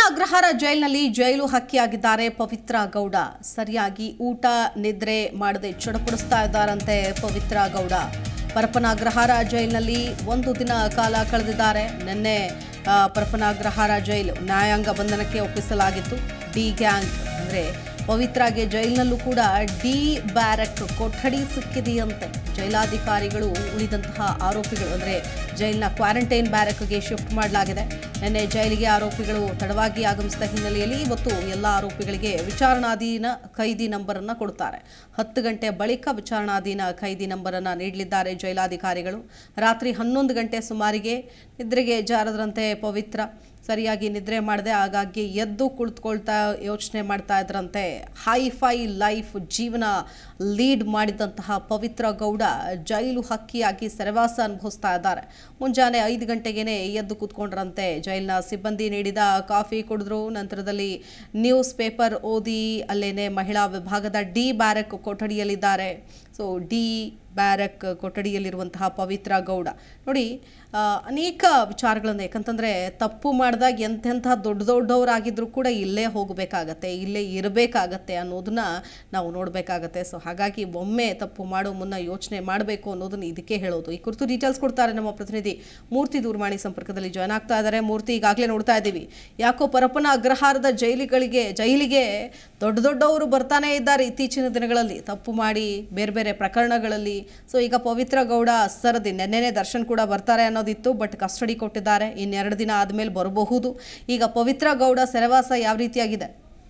ಅಗ್ರಹಾರ ಜೈಲಿನಲ್ಲಿ ಜೈಲು ಹಕ್ಕಿಯಾಗಿದ್ದಾರೆ ಪವಿತ್ರ ಗೌಡ ಸರಿಯಾಗಿ ಊಟ ನಿದ್ರೆ ಮಾಡದೆ ಚಡಪಡಿಸ್ತಾ ಇದ್ದಾರಂತೆ ಪವಿತ್ರ ಗೌಡ ಪರಪನ ಅಗ್ರಹಾರ ಜೈಲಿನಲ್ಲಿ ಒಂದು ದಿನ ಕಾಲ ಕಳೆದಿದ್ದಾರೆ ನಿನ್ನೆ ಆ, ಪರಪನ ಅಗ್ರಹಾರ ಜೈಲು ನ್ಯಾಯಾಂಗ ಬಂಧನಕ್ಕೆ ಒಪ್ಪಿಸಲಾಗಿತ್ತು ಡಿ ಗ್ಯಾಂಗ್ ಅಂದರೆ ಪವಿತ್ರಾಗೆ ಜೈಲಿನಲ್ಲೂ ಕೂಡ ಡಿ ಬ್ಯಾರಕ್ ಕೊಠಡಿ ಸಿಕ್ಕಿದೆಯಂತೆ ಜೈಲಾಧಿಕಾರಿಗಳು ಉಳಿದಂತಹ ಆರೋಪಿಗಳು ಅಂದರೆ ಜೈಲಿನ ಕ್ವಾರಂಟೈನ್ ಬ್ಯಾರಕ್ಗೆ ಶಿಫ್ಟ್ ಮಾಡಲಾಗಿದೆ ನಿನ್ನೆ ಜೈಲಿಗೆ ಆರೋಪಿಗಳು ತಡವಾಗಿ ಆಗಮಿಸಿದ ಹಿನ್ನೆಲೆಯಲ್ಲಿ ಇವತ್ತು ಎಲ್ಲ ಆರೋಪಿಗಳಿಗೆ ವಿಚಾರಣಾಧೀನ ಖೈದಿ ನಂಬರನ್ನು ಕೊಡುತ್ತಾರೆ ಹತ್ತು ಗಂಟೆ ಬಳಿಕ ವಿಚಾರಣಾಧೀನ ಖೈದಿ ನಂಬರನ್ನು ನೀಡಲಿದ್ದಾರೆ ಜೈಲಾಧಿಕಾರಿಗಳು ರಾತ್ರಿ ಹನ್ನೊಂದು ಗಂಟೆ ಸುಮಾರಿಗೆ ನಿದ್ರೆಗೆ ಜಾರದ್ರಂತೆ ಪವಿತ್ರ ಸರಿಯಾಗಿ ನಿದ್ರೆ ಮಾಡದೆ ಆಗಾಗ್ಗೆ ಎದ್ದು ಕುಳಿತುಕೊಳ್ತಾ ಯೋಚನೆ ಮಾಡ್ತಾ ಇದ್ರಂತೆ ಹೈ ಫೈ ಲೈಫ್ ಜೀವನ ಲೀಡ್ ಮಾಡಿದಂತಹ ಪವಿತ್ರ ಗೌಡ ಜೈಲು ಹಕ್ಕಿಯಾಗಿ ಸೆರೆವಾಸ ಅನುಭವಿಸ್ತಾ ಇದ್ದಾರೆ ಮುಂಜಾನೆ ಐದು ಗಂಟೆಗೇನೆ ಎದ್ದು ಕೂತ್ಕೊಂಡ್ರಂತೆ ಜೈಲಿನ ಸಿಬ್ಬಂದಿ ನೀಡಿದ ಕಾಫಿ ಕುಡಿದ್ರು ನಂತರದಲ್ಲಿ ನ್ಯೂಸ್ ಪೇಪರ್ ಓದಿ ಅಲ್ಲೇನೆ ಮಹಿಳಾ ವಿಭಾಗದ ಡಿ ಬ್ಯಾರಕ್ ಕೊಠಡಿಯಲ್ಲಿದ್ದಾರೆ ಸೊ ಡಿ ಬ್ಯಾರಕ್ ಕೊಠಡಿಯಲ್ಲಿರುವಂತಹ ಪವಿತ್ರ ಗೌಡ ನೋಡಿ ಆ, ಅನೇಕ ವಿಚಾರಗಳನ್ನು ಯಾಕಂತಂದರೆ ತಪ್ಪು ಮಾಡಿದಾಗ ಎಂತೆಂಥ ದೊಡ್ಡ ದೊಡ್ಡವರಾಗಿದ್ದರೂ ಕೂಡ ಇಲ್ಲೇ ಹೋಗಬೇಕಾಗತ್ತೆ ಇಲ್ಲೇ ಇರಬೇಕಾಗತ್ತೆ ಅನ್ನೋದನ್ನ ನಾವು ನೋಡಬೇಕಾಗತ್ತೆ ಸೊ ಹಾಗಾಗಿ ಒಮ್ಮೆ ತಪ್ಪು ಮಾಡೋ ಮುನ್ನ ಯೋಚನೆ ಮಾಡಬೇಕು ಅನ್ನೋದನ್ನ ಇದಕ್ಕೆ ಹೇಳೋದು ಈ ಕುರಿತು ಡೀಟೇಲ್ಸ್ ಕೊಡ್ತಾರೆ ನಮ್ಮ ಪ್ರತಿನಿಧಿ ಮೂರ್ತಿ ದೂರವಾಣಿ ಸಂಪರ್ಕದಲ್ಲಿ ಜಾಯ್ನ್ ಆಗ್ತಾ ಇದ್ದಾರೆ ಮೂರ್ತಿ ಈಗಾಗಲೇ ನೋಡ್ತಾ ಇದ್ದೀವಿ ಯಾಕೋ ಪರಪ್ಪನ ಅಗ್ರಹಾರದ ಜೈಲಿಗಳಿಗೆ ಜೈಲಿಗೆ ದೊಡ್ಡ ದೊಡ್ಡವರು ಬರ್ತಾನೆ ಇದ್ದಾರೆ ಇತ್ತೀಚಿನ ದಿನಗಳಲ್ಲಿ ತಪ್ಪು ಮಾಡಿ ಬೇರೆ ಬೇರೆ ಪ್ರಕರಣಗಳಲ್ಲಿ ಸೊ ಈಗ ಪವಿತ್ರ ಗೌಡ ಸರದಿ ನೆನ್ನೆನೇ ದರ್ಶನ್ ಕೂಡ ಬರ್ತಾರೆ ಅನ್ನೋದಿತ್ತು ಬಟ್ ಕಸ್ಟಡಿ ಕೊಟ್ಟಿದ್ದಾರೆ ಇನ್ನೆರಡು ದಿನ ಆದಮೇಲೆ ಬರಬಹುದು ಈಗ ಪವಿತ್ರ ಗೌಡ ಸೆರೆವಾಸ ಯಾವ ರೀತಿಯಾಗಿದೆ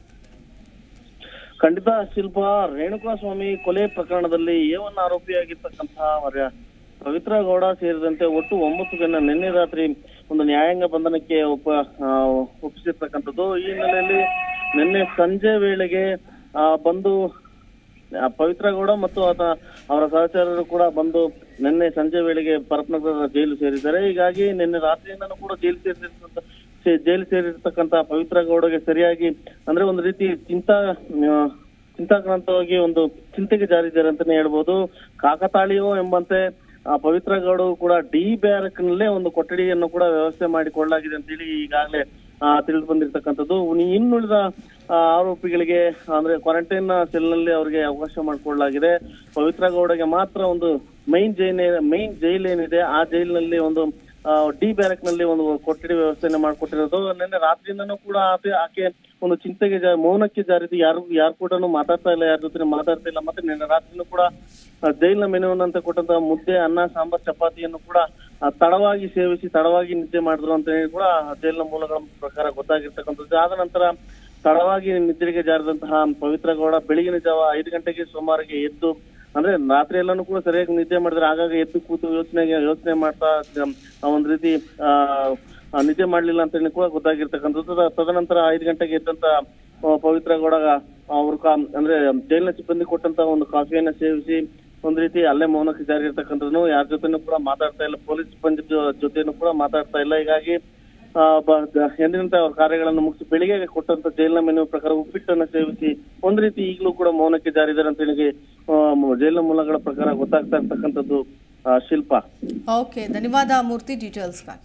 ಖಂಡಿತ ಶಿಲ್ಪ ರೇಣುಕಾ ಸ್ವಾಮಿ ಕೊಲೆ ಪ್ರಕರಣದಲ್ಲಿ ಏವನ್ ಆರೋಪಿಯಾಗಿರ್ತಕ್ಕಂತಹ ಅವರ ಪವಿತ್ರ ಗೌಡ ಸೇರಿದಂತೆ ಒಟ್ಟು ಒಂಬತ್ತು ಜನ ನಿನ್ನೆ ರಾತ್ರಿ ಒಂದು ನ್ಯಾಯಾಂಗ ಬಂಧನಕ್ಕೆ ಒಪ್ಪ ಆ, ಒಪ್ಪಿಸಿರ್ತಕ್ಕಂಥದ್ದು ಈ ಹಿನ್ನೆಲೆಯಲ್ಲಿ ನಿನ್ನೆ ಸಂಜೆ ವೇಳೆಗೆ ಆ, ಬಂದು ಆ, ಪವಿತ್ರ ಗೌಡ ಮತ್ತು ಆತ ಅವರ ಸಹಚರರು ಕೂಡ ಬಂದು ನಿನ್ನೆ ಸಂಜೆ ವೇಳೆಗೆ ಪರಪ್ನಗರದ ಜೈಲು ಸೇರಿದ್ದಾರೆ ಹೀಗಾಗಿ ನಿನ್ನೆ ರಾತ್ರಿಯಿಂದನೂ ಕೂಡ ಜೈಲು ಸೇರಿರ್ತಕ್ಕಂಥ ಸೇ- ಜೈಲು ಸೇರಿರ್ತಕ್ಕಂಥ ಪವಿತ್ರ ಗೌಡಗೆ ಸರಿಯಾಗಿ ಅಂದ್ರೆ ಒಂದು ರೀತಿ ಚಿಂತಾ ಆ, ಚಿಂತಾಕ್ರಾಂತವಾಗಿ ಒಂದು ಚಿಂತೆಗೆ ಜಾರಿದ್ದಾರೆ ಅಂತಾನೆ ಹೇಳ್ಬೋದು ಕಾಕತಾಳೀಯೋ ಎಂಬಂತೆ ಆ ಪವಿತ್ರ ಗೌಡ ಕೂಡ ಡಿ ಬ್ಯಾರಕ್ ನಲ್ಲೇ ಒಂದು ಕೊಠಡಿಯನ್ನು ಕೂಡ ವ್ಯವಸ್ಥೆ ಮಾಡಿಕೊಳ್ಳಲಾಗಿದೆ ಅಂತೇಳಿ ಈಗಾಗಲೇ ತಿಳಿದು ಬಂದಿರತಕ್ಕಂಥದ್ದು ಉನಿ- ಇನ್ನುಳಿದ ಆ, ಆರೋಪಿಗಳಿಗೆ ಅಂದ್ರೆ ಕ್ವಾರಂಟೈನ್ ಸೆಲ್ ನಲ್ಲಿ ಅವರಿಗೆ ಅವಕಾಶ ಮಾಡಿಕೊಳ್ಳಲಾಗಿದೆ ಪವಿತ್ರ ಗೌಡಗೆ ಮಾತ್ರ ಒಂದು ಮೈನ್ ಜೈಲ್ ಮೈನ್ ಜೈಲ್ ಏನಿದೆ ಆ ಜೈಲಿನಲ್ಲಿ ಒಂದು ಆ, ಡಿ ಬ್ಯಾರಕ್ ನಲ್ಲಿ ಒಂದು ಕೊಠಡಿ ವ್ಯವಸ್ಥೆಯನ್ನು ಮಾಡಿಕೊಟ್ಟಿರೋದು ನಿನ್ನೆ ರಾತ್ರಿಯಿಂದನೂ ಕೂಡ ಆಕೆ ಆಕೆ ಒಂದು ಚಿಂತೆಗೆ ಜಾ ಮೌನಕ್ಕೆ ಜಾರಿದ್ದು ಯಾರು ಯಾರು ಕೂಡ ಮಾತಾಡ್ತಾ ಇಲ್ಲ ಯಾರ ಜೊತೆ ಮಾತಾಡ್ತಾ ಇಲ್ಲ ಮತ್ತೆ ನಿನ್ನೆ ರಾತ್ರಿನೂ ಕೂಡ ಆ, ಜೈಲಿನ ಮೆನುವನ್ನಂತ ಕೊಟ್ಟಂತಹ ಮುದ್ದೆ ಅನ್ನ ಸಾಂಬಾರ್ ಚಪಾತಿಯನ್ನು ಕೂಡ ಆ, ತಡವಾಗಿ ಸೇವಿಸಿ ತಡವಾಗಿ ನಿದ್ದೆ ಮಾಡಿದ್ರು ಅಂತ ಹೇಳಿ ಕೂಡ ಜೈಲಿನ ಮೂಲಗಳ ಪ್ರಕಾರ ಗೊತ್ತಾಗಿರ್ತಕ್ಕಂಥದ್ದು ಆದ ನಂತರ ತಡವಾಗಿ ನಿದ್ರೆಗೆ ಜಾರಿದಂತಹ ಪವಿತ್ರ ಗೌಡ ಬೆಳಗಿನ ಜಾವ ಐದು ಗಂಟೆಗೆ ಸುಮಾರಿಗೆ ಎದ್ದು ಅಂದ್ರೆ ರಾತ್ರಿ ಎಲ್ಲಾನು ಕೂಡ ಸರಿಯಾಗಿ ನಿದ್ದೆ ಮಾಡಿದ್ರೆ ಆಗಾಗ ಎದ್ದು ಕೂತು ಯೋಚನೆ ಯೋಚನೆ ಮಾಡ್ತಾ ಜಮ್- ಆ ಒಂದ್ ರೀತಿ ಆ ಆ, ನಿದ್ದೆ ಮಾಡ್ಲಿಲ್ಲ ಅಂತ ಹೇಳಿ ಕೂಡ ಗೊತ್ತಾಗಿರ್ತಕ್ಕಂಥದ್ದು ತದ- ತದನಂತರ ಐದು ಗಂಟೆಗೆ ಎದ್ದಂತ ಆ, ಪವಿತ್ರ ಗೌಡ ಅವ್ರ ಕಾ- ಅಂದ್ರೆ ಜೈಲಿನ ಸಿಬ್ಬಂದಿ ಕೊಟ್ಟಂತ ಒಂದು ಕಾಫಿಯನ್ನ ಸೇವಿಸಿ ಒಂದ್ ರೀತಿ ಅಲ್ಲೇ ಮೌನಕ್ಕೆ ಜಾರಿರ್ತಕ್ಕಂಥದ್ದು ಯಾರ ಜೊತೆನೂ ಕೂಡ ಮಾತಾಡ್ತಾ ಇಲ್ಲ ಪೊಲೀಸ್ ಸಿಬ್ಬಂದಿ ಜೊ- ಜೊತೆನೂ ಕೂಡ ಮಾತಾಡ್ತಾ ಇಲ್ಲ ಹೀಗಾಗಿ ಆ, ಬ- ದ- ಎಂದಿನಂತೆ ಅವ್ರ ಕಾರ್ಯಗಳನ್ನು ಮುಗಿಸಿ ಬೆಳಿಗ್ಗೆ ಕೊಟ್ಟಂತ ಜೈಲಿನ ಮೆನು ಪ್ರಕಾರ ಉಪ್ಪಿಟ್ಟನ್ನ ಸೇವಿಸಿ ಒಂದ್ ರೀತಿ ಈಗಲೂ ಕೂಡ ಮೌನಕ್ಕೆ ಜಾರಿದ್ದಾರೆ ಅಂತ ಹೇಳಿ ಆ, ಮ- ಜೈಲಿನ ಮೂಲಗಳ ಪ್ರಕಾರ ಗೊತ್ತಾಗ್ತಾ ಇರ್ತಕ್ಕಂಥದ್ದು ಆ, ಶಿಲ್ಪ ಓಕೆ ಧನ್ಯವಾದ ಮೂರ್ತಿ ಡೀಟೇಲ್ಸ್ಗಾಗಿ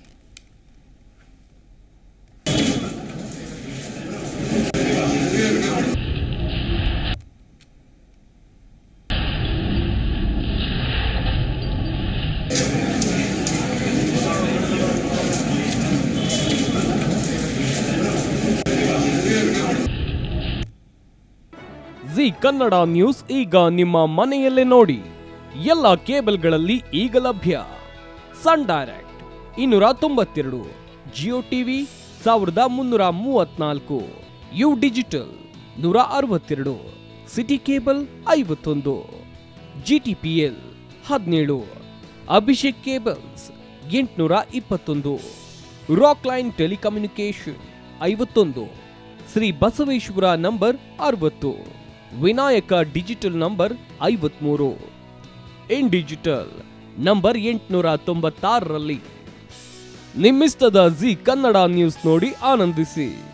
ಜಿ ಕನ್ನಡ ನ್ಯೂಸ್ ಈಗ ನಿಮ್ಮ ಮನೆಯಲ್ಲೇ ನೋಡಿ ಎಲ್ಲ ಕೇಬಲ್ಗಳಲ್ಲಿ ಈಗ ಲಭ್ಯ ಸನ್ ಡೈರೆಕ್ಟ್ ಇನ್ನೂರ ತೊಂಬತ್ತೆರಡು ಜಿಯೋ ಟಿವಿ ಸಾವಿರದ ಮುನ್ನೂರ ಮೂವತ್ನಾಲ್ಕು ಯು ಡಿಜಿಟಲ್ ನೂರ ಅರವತ್ತೆರಡು ಸಿಟಿ ಕೇಬಲ್ ಐವತ್ತೊಂದು ಜಿ ಟಿ ಪಿ ಎಲ್ ಹದಿನೇಳು ಅಭಿಷೇಕ್ ಕೇಬಲ್ಸ್ ಎಂಟುನೂರ ಇಪ್ಪತ್ತೊಂದು ರಾಕ್ ಲೈನ್ ಟೆಲಿಕಮ್ಯುನಿಕೇಶನ್ ಐವತ್ತೊಂದು ಶ್ರೀ ಬಸವೇಶ್ವರ ನಂಬರ್ ಅರವತ್ತು ವಿನಾಯಕ ಡಿಜಿಟಲ್ ನಂಬರ್ ಐವತ್ಮೂರು ಇನ್ ಡಿಜಿಟಲ್ ನಂಬರ್ ಎಂಟುನೂರ ತೊಂಬತ್ತಾರರಲ್ಲಿ ನಿಮ್ಮಿಸ್ತದ ಜಿ ಕನ್ನಡ ನ್ಯೂಸ್ ನೋಡಿ ಆನಂದಿಸಿ